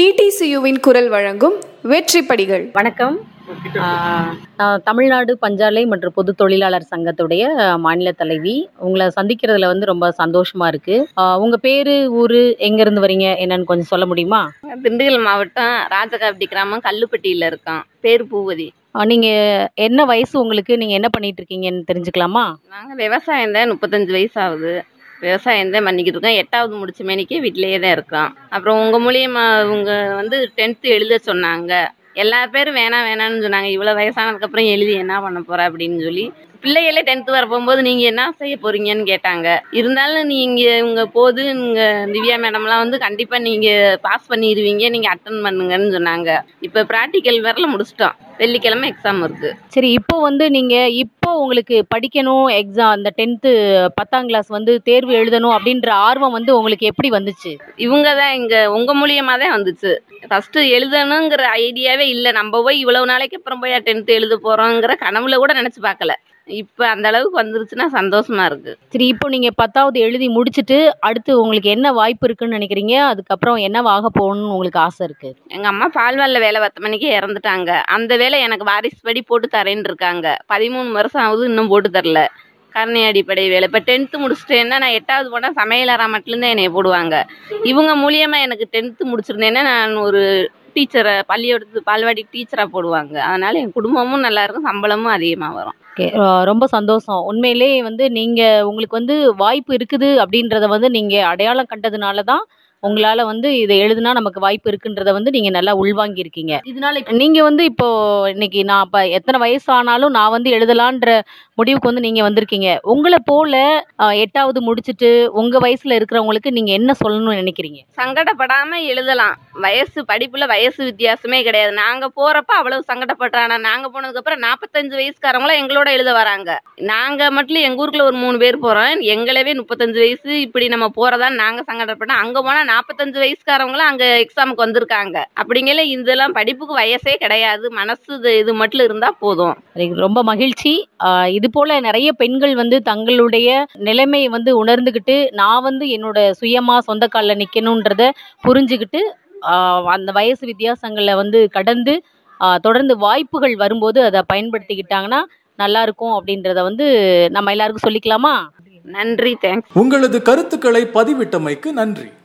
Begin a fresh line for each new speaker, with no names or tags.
டிடிசியுவின் குரல் வழங்கும் வெற்றி படிகள்
வணக்கம் ஆஹ் நான் தமிழ்நாடு பஞ்சாலை மற்றும் பொது தொழிலாளர் சங்கத்துடைய மாநில தலைவி உங்களை சந்திக்கிறதுல வந்து ரொம்ப சந்தோஷமா இருக்கு ஆஹ் உங்க பேரு ஊரு எங்க இருந்து வரீங்க என்னன்னு கொஞ்சம் சொல்ல முடியுமா
திண்டுக்கல் மாவட்டம் ராஜகாப்பட்டி கிராமம் கல்லுப்பட்டியில் இருக்கோம் பேர் பூவதி
ஆஹ் நீங்க என்ன வயசு உங்களுக்கு நீங்க என்ன பண்ணிட்டு இருக்கீங்கன்னு தெரிஞ்சுக்கலாமா
நாங்கள் விவசாயம் தான் முப்பத்தஞ்சு வயசு ஆகுது விவசாயம் தான் பண்ணிக்கிட்டு இருக்கோம் எட்டாவது முடிச்ச மேனிக்கு வீட்டிலேயே தான் இருக்கோம் அப்புறம் உங்கள் மூலியமா அவங்க வந்து டென்த்து எழுத சொன்னாங்க எல்லா பேரும் வேணாம் வேணாம்னு சொன்னாங்க இவ்வளோ வயசானதுக்கப்புறம் எழுதி என்ன பண்ண போற அப்படின்னு சொல்லி பிள்ளைகளே டென்த்து வர போகும்போது நீங்கள் என்ன செய்ய போறீங்கன்னு கேட்டாங்க இருந்தாலும் நீங்கள் உங்கள் போது நீங்கள் திவ்யா மேடம்லாம் வந்து கண்டிப்பாக நீங்கள் பாஸ் பண்ணிடுவீங்க நீங்கள் அட்டன் பண்ணுங்கன்னு சொன்னாங்க இப்போ ப்ராக்டிக்கல் வரல முடிச்சிட்டோம் வெள்ளிக்கிழமை எக்ஸாம் இருக்குது
சரி இப்போ வந்து நீங்க இப்போ உங்களுக்கு படிக்கணும் எக்ஸாம் அந்த டென்த்து பத்தாம் கிளாஸ் வந்து தேர்வு எழுதணும் அப்படின்ற ஆர்வம் வந்து உங்களுக்கு எப்படி வந்துச்சு
இவங்க தான் இங்கே உங்கள் மூலியமாக தான் வந்துச்சு ஃபஸ்ட்டு எழுதணுங்கிற ஐடியாவே இல்லை நம்ம போய் இவ்வளவு நாளைக்கு அப்புறம் போய் டென்த்து எழுத போகிறோங்கிற கனவுல கூட நினச்சி பார்க்கல இப்போ அந்த அளவுக்கு வந்துருச்சுன்னா சந்தோஷமா இருக்குது
சரி இப்போ நீங்க பத்தாவது எழுதி முடிச்சிட்டு அடுத்து உங்களுக்கு என்ன வாய்ப்பு இருக்குன்னு நினைக்கிறீங்க அதுக்கப்புறம் என்ன ஆக போகணும்னு உங்களுக்கு ஆசை இருக்கு
எங்கள் அம்மா பால்வாலில் வேலை பத்து மணிக்கு இறந்துட்டாங்க அந்த வேலை எனக்கு வாரிசு படி போட்டு தரேன்னு இருக்காங்க பதிமூணு வருஷம் ஆகுது இன்னும் போட்டு தரல கருணை அடிப்படை வேலை இப்போ டென்த்து முடிச்சிட்டேன்னா நான் எட்டாவது போனால் சமையலறா மட்டும்தான் என்னை போடுவாங்க இவங்க மூலியமாக எனக்கு டென்த்து முடிச்சிருந்தேன்னா நான் ஒரு டீச்சரை பள்ளியோடத்து பால்வாடி டீச்சராக போடுவாங்க அதனால் என் குடும்பமும் நல்லா இருக்கும் சம்பளமும் அதிகமாக வரும்
ஓகே ரொம்ப சந்தோஷம் உண்மையிலே வந்து நீங்க உங்களுக்கு வந்து வாய்ப்பு இருக்குது அப்படின்றத வந்து நீங்க அடையாளம் கண்டதுனால தான் உங்களால வந்து இதை எழுதுனா நமக்கு வாய்ப்பு இருக்குன்றத வந்து நீங்க நல்லா உள்வாங்கி இருக்கீங்க இதனால இப்ப நீங்க வந்து இப்போ இன்னைக்கு நான் இப்ப எத்தனை வயசு ஆனாலும் நான் வந்து எழுதலான்ற முடிவுக்கு வந்து நீங்க வந்திருக்கீங்க உங்களை போல அஹ், எட்டாவது முடிச்சிட்டு உங்க வயசுல இருக்கிறவங்களுக்கு நீங்க என்ன சொல்லணும்னு நினைக்கிறீங்க
சங்கடப்படாமல் எழுதலாம் வயசு படிப்பில் வயசு வித்தியாசமே கிடையாது நாங்கள் போகிறப்ப அவ்வளவு சங்கடப்பட்டோம் ஆனால் நாங்கள் போனதுக்கப்புறம் நாற்பத்தஞ்சு வயசுக்காரங்களாம் எங்களோட எழுத வராங்க நாங்கள் மட்டும் எங்கள் ஊருக்குள்ள ஒரு மூணு பேர் போகிறோம் எங்களவே முப்பத்தஞ்சு வயசு இப்படி நம்ம போகிறதான்னு நாங்கள் சங்கடப்பட்டோம் அங்கே போனால் நாற்பத்தஞ்சு வயசுக்காரவங்களும் அங்கே எக்ஸாமுக்கு வந்திருக்காங்க அப்படிங்கல இதெல்லாம் படிப்புக்கு வயசே கிடையாது மனசு இது இது மட்டும் இருந்தால் போதும்
எனக்கு ரொம்ப மகிழ்ச்சி ஆஹ் இது போல நிறைய பெண்கள் வந்து தங்களுடைய நிலைமையை வந்து உணர்ந்துக்கிட்டு நான் வந்து என்னோட சுயமா சொந்த காலில் நிற்கணுன்றத புரிஞ்சுக்கிட்டு ஆஹ் அந்த வயசு வித்தியாசங்களை வந்து கடந்து ஆஹ் தொடர்ந்து வாய்ப்புகள் வரும்போது அதை பயன்படுத்திக்கிட்டாங்கன்னா நல்லா இருக்கும் அப்படின்றத வந்து நம்ம எல்லாருக்கும் சொல்லிக்கலாமா
நன்றி தேங்க்ஸ்
உங்களது கருத்துக்களை பதிவிட்டமைக்கு நன்றி